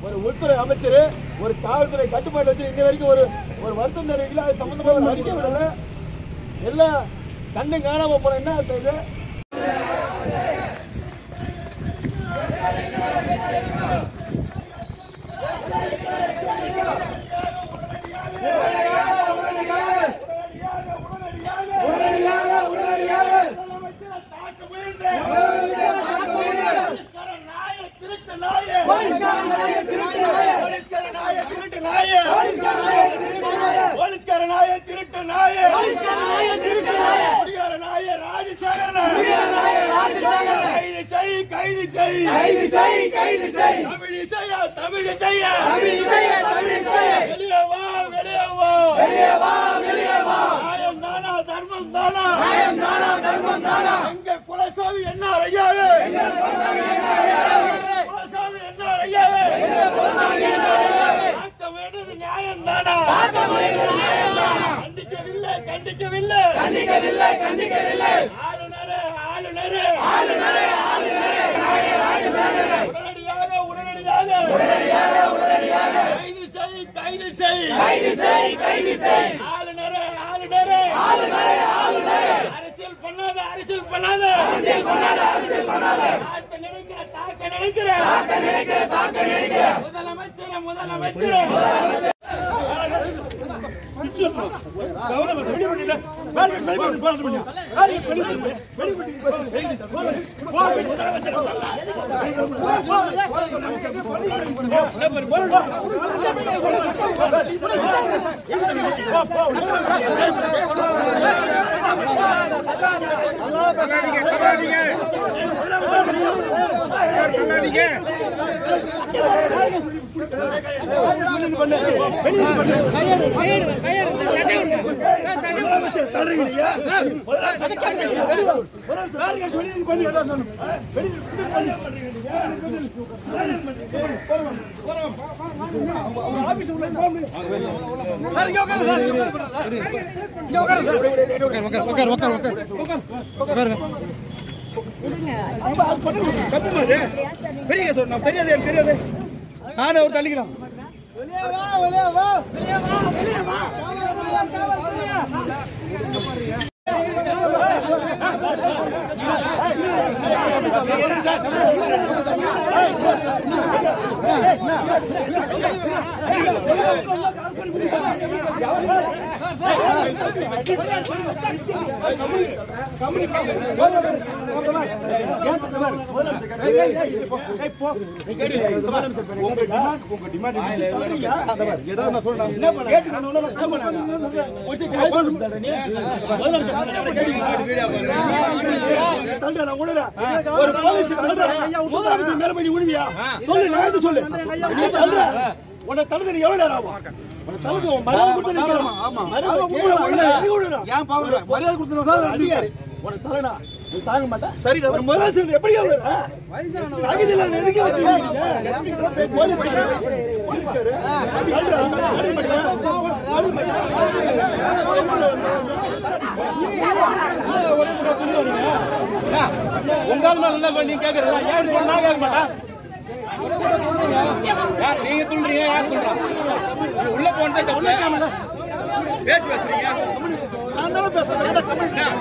ஒரு உள்துறை அமைச்சர் ஒரு காவல்துறை கட்டுப்பாடு வச்சு இன்ன வரைக்கும் ஒரு ஒரு வருத்தம் தெரிவிக்கல அது சம்பந்தமா ஒரு அறிக்கை விடல எல்லாம் கண்ணு காணாம போன என்ன அர்த்தம் இது போலீஸ்கார நாய திருட்டு நாய குடிகார நாய ராஜசேகரன் கைது செய் கைது செய் கைது செய் கைது செய் தமிழ் இசையா தமிழ் இசையா தமிழ் இசைய தமிழ் இசைய வெளியே வா வெளியே வா வெளியே வா வெளியே வா நியாயம் தானா தர்மம் தானா நியாயம் தானா தர்மம் தானா எங்க குலசாமி என்ன ஐயாவே குலசாமி என்ன ஐயாவே பார்க்க வேண்டியது நியாயம் தானா கண்டிக்கவில்லை கண்டிக்கவில்லை கண்டிக்கவில்லை கண்டிக்கவில்லை ஆளுநரே ஆளுநரே ஆளுநரே ஆளுநரே உடனடியாக உடனடியாக கைது செய் கைது செய் கைது செய் கைது செய் ஆளுநரே ஆளுநரே ஆளுநரே ஆளுநரே அரசியல் பண்ணாத அரசியல் பண்ணாத அரசியல் பண்ணாத அரசியல் பண்ணாத தாக்க நினைக்கிற தாக்க நினைக்கிற தாக்க நினைக்கிற தாக்க நினைக்கிற முதலமைச்சர் முதலமைச்சர் நானே ஒரு தள்ளிக்கலாம் ஒரு போலீஸ் முதலமைச்சர் மேல போய் நீ விழுவியா சொல்லு நான் எது சொல்லு நீ தள்ளுற உன்னை தழுது நீ எவ்வளவு நேரம் ஆகும் உன்னை தழுது உன் மரியாதை கொடுத்து நிக்கிறோம் ஆமா மரியாதை கீழே விழுந்தா எதுக்கு விழுறோம் ஏன் பாவம் மரியாதை கொடுத்து சார் அதிகாரி உன்னை தலடா நீ தாங்க மாட்டா சரி ஒரு முதலமைச்சர் எப்படி விழுற தகுதி இல்ல எதுக்கு வச்சிருக்கீங்க போலீஸ்காரு போலீஸ்காரு தள்ளுறா அடி மாட்டியா அடி மாட்டியா உங்கால் மேல என்ன பண்ணி கேக்குறீங்க ஏன் இப்ப நான் கேட்க மாட்டேன் யார் நீங்க துள்றீங்க யார் துள்றா நீ உள்ள போனதே தப்பு பேச்சு பேசுறீங்க நான் தானே பேசுறேன்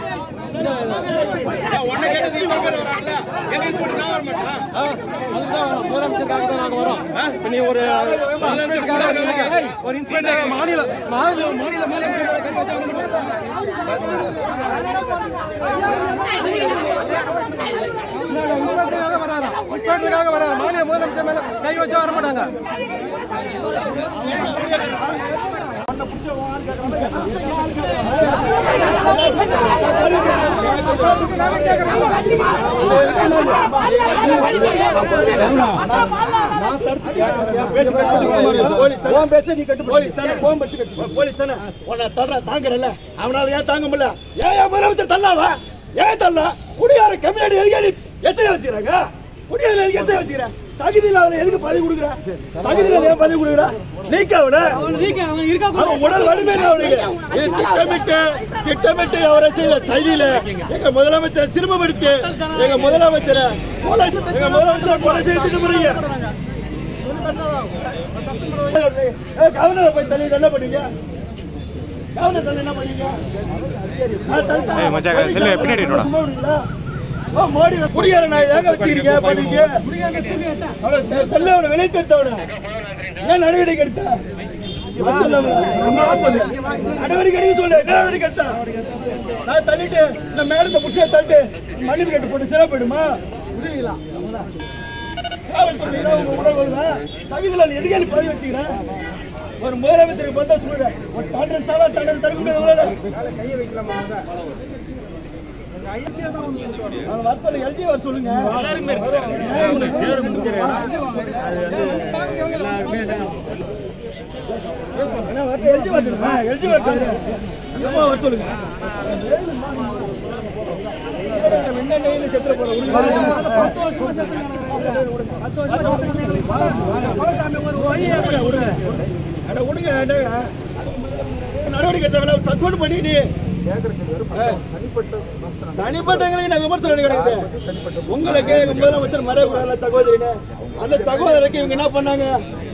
ஒன்னு கேட்டது நீ பேர் வராங்களா எங்க கூட நான் வர மாட்டேன் முதலமைச்சருக்காக தான் நாங்க வரோம் இப்ப நீ ஒரு ஒரு இன்ஸ்பெக்டர் மாநில மாநில மாநில மேல கை வச்சா இன்ஸ்பெக்டருக்காக வராரா இன்ஸ்பெக்டருக்காக வராரா மாநில முதலமைச்சர் மேல கை வச்சா வர மாட்டாங்க போலீஸ் தானே பேச நீ கட்டு போலீஸ் தானே போன் பச்சு கட்டு போலீஸ் தானே உன்னை தர்ற தாங்கறல அவனால ஏன் தாங்க முடியல ஏன் ஏன் முதலமைச்சர் தள்ளாவா ஏன் தள்ள குடியார கம்யூனிட்டி எதுக்கு நீ எஸ்ஐ வச்சுக்கிறாங்க குடியார எதுக்கு எஸ்ஐ வச்சுக்கிற தகுதி இல்லாத எதுக்கு பதவி கொடுக்குற தகுதி இல்லாத ஏன் பதவி கொடுக்குற நீக்க அவன அவன் உடல் வலிமையில அவனுக்கு இது திட்டமிட்டு திட்டமிட்டு அவரை செய்த செயலியில எங்க முதலமைச்சரை சிறுமப்படுத்தி எங்க முதலமைச்சரை கொலை எங்க முதலமைச்சரை கொலை செய்து திட்டமிடுறீங்க ஏய், கவர்னரை போய் தள்ளி என்ன பண்ணீங்க கவர்னர் தள்ளி என்ன பண்ணீங்க நான் தள்ளிட்டேன். ஏய், மச்சான், செல்லு பின்னாடி விடுடா. சும்மா விடுங்களா? ஓ, மோடி குடியார நான் ஏங்க வச்சுக்கிறீங்க பண்ணீங்க அவனை தெ- தெல்ல அவனை வெளியே தடுத்தவன ஏன் நடவடிக்கை எடுத்த இவன் சொல்லாம, நம்ம ஆள் சொல்லு. நடவடிக்கை எடுக்க சொல்லு என்ன நடவடிக்கை எடுத்த நான் தள்ளிட்டு இந்த மேடத்தை புடிச்சா தள்ளிட்டு மன்னிப்பு கட்டு போட்டு சிறை போயிடுமா புரியுங்களா காவல்துறை தான் உங்க உணர்வு தகுதியில் நீ எதுக்கு எனக்கு பதிவு வச்சுக்கிறேன் ஒரு முதலமைச்சருக்கு வந்தா சொல்றேன் ஒரு தண்டனை சாவா தண்டனை தடுக்க முடியாது உங்களால அவங்க வர சொல்லுங்க எல்ஜி வர சொல்லுங்க அண்ணா, வரட்டும், LG வரட்டும். ஆ, LG வரட்டும். அம்மா வர சொல்லுங்க என்ன நெய்யில் செத்துற போற விடுங்க. அட, விடுங்க, அட. நடவடிக்கை எடுத்தவங்கள சஸ்பெண்ட் பண்ணி நீ தனிப்பட்டவங்களுக்கு நான் விமர்சனம் கிடையாது உங்களுக்கு எங்க முதலமைச்சர் மறைவுறால சகோதரின்னு அந்த சகோதரருக்கு இவங்க என்ன பண்ணாங்க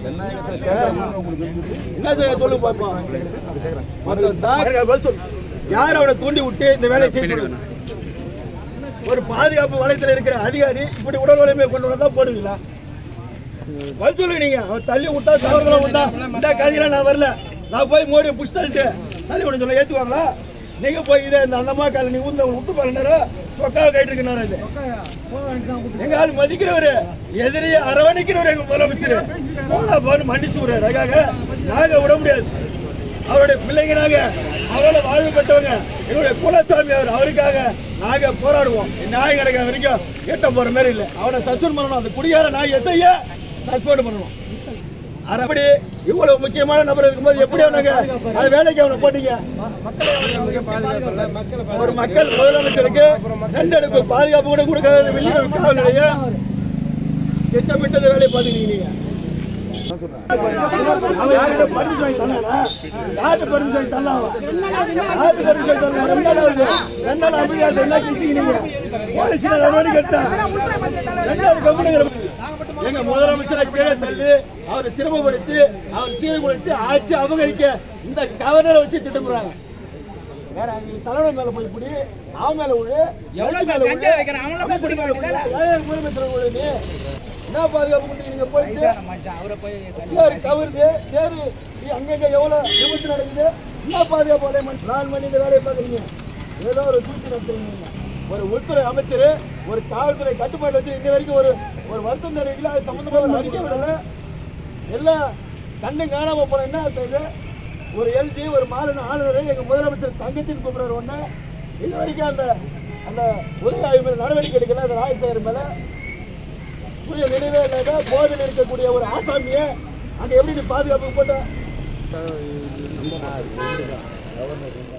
என்ன செய்ய சொல்லு பார்ப்போம் மொத்தம் தான் பதில் சொல்லு. யார் அவனை தூண்டி விட்டு இந்த வேலையை செய்ய சொல்லுங்க ஒரு பாதுகாப்பு வளையத்தில் இருக்கிற அதிகாரி இப்படி உடல் வலிமையை கொண்டு வந்தா போடுவீங்களா பதில் சொல்லுங்க நீங்க அவன் தள்ளி விட்டா தவறுதலா விட்டா இந்த கதையில நான் வரல நான் போய் மோடியை புஷ் தள்ளிட்டு தள்ளி விட சொல்ல ஏத்துவாங்களா நீங்க போய் இதை இந்த அந்தம்மா கால நீ ஊர்ல விட்டு பாருனாரோ சொக்காவை கைட்டு இருக்கிறாரு இது எங்க ஆள் மதிக்கிறவரு எதிரியை அரவணைக்கிறவர் எங்க முதலமைச்சர் போனா போன்னு மன்னிச்சு விடுறாரு அதுக்காக நாங்க விட முடியாது அவருடைய பிள்ளைங்க நாங்க அவரோட வாழ்வு பெற்றவங்க எங்களுடைய குலசாமி அவர் அவருக்காக நாங்க போராடுவோம் நியாயம் கிடைக்கிற வரைக்கும் கேட்ட போற மாதிரி இல்ல அவனை சஸ்பெண்ட் பண்ணணும் அந்த குடியார நான் எஸ்ஐய சஸ்பெண்ட் பண்ணணும் அப்படி இவ்வளவு முக்கியமான நபர் இருக்கும்போது எப்படி அவனுங்க அது வேலைக்கு அவனை போட்டீங்க ஒரு மக்கள் முதலமைச்சருக்கு ரெண்டு அடுப்பு பாதுகாப்பு கூட கொடுக்காத வெளியூர் காவல் நிலையம் திட்டமிட்டது வேலையை பார்த்துக்கிட்டீங்க நீங்க அவன் யார்கிட்ட permission வாங்கி தந்தானா? யார்கிட்ட permission வாங்கி தந்தான் அவன்? யார்கிட்ட permission வாங்கி தந்தான்? ரெண்டு நாள் ஆகுது. ரெண்டு நாள் அமைதியாட்டு என்ன கிழிச்சிக்கிறீங்க? போலீஸ்ல நடவடிக்கை எடுத்தா. ரெண்டாவது கம்முனுங்கிற எங்க முதலமைச்சரை கீழே தள்ளி அவரை சிரமப்படுத்தி அவர் சீர்குலைச்சு ஆட்சி அபகரிக்க இந்த கவர்னரை வச்சு திட்டமிடுறாங்க வேற அங்க தலைவர் மேல போய் இப்படி அவன் மேல விழு எவ்வளவு மேல விழு அமைச்சர் மேல விழு ஏன் முதலமைச்சர் விழு நீ என்ன பாதுகாப்பு கொடுத்தீங்க போயிட்டு தேர் கவருது தேர் நீ அங்கங்க எவ்வளவு விபத்து நடக்குது என்ன பாதுகாப்பு வலையமன் நாலு மணி இந்த வேலையை பாக்குறீங்க ஏதோ ஒரு சூழ்ச்சி நடத்துறீங்க ஒரு உள்துறை அமைச்சர் ஒரு காவல்துறை கட்டுப்பாடு வச்சு இன்ன வரைக்கும் ஒரு ஒரு வருத்தம் தெரிவிக்கல அது சம்பந்தமா ஒரு அறிக்கை விடல எல்லாம் கண்ணு காணாம போன என்ன அர்த்தம் இது ஒரு எல்ஜி ஒரு மாநில ஆளுநரை எங்க முதலமைச்சர் தங்கச்சின்னு கூப்பிடுறாரு ஒண்ணு இது வரைக்கும் அந்த அந்த உதவி ஆய்வு மேல நடவடிக்கை எடுக்கல அந்த ராஜசேகர் மேல சுய நினைவே இல்லாத போதில் இருக்கக்கூடிய ஒரு ஆசாமிய அங்க எப்படி நீ பாதுகாப்பு போட்ட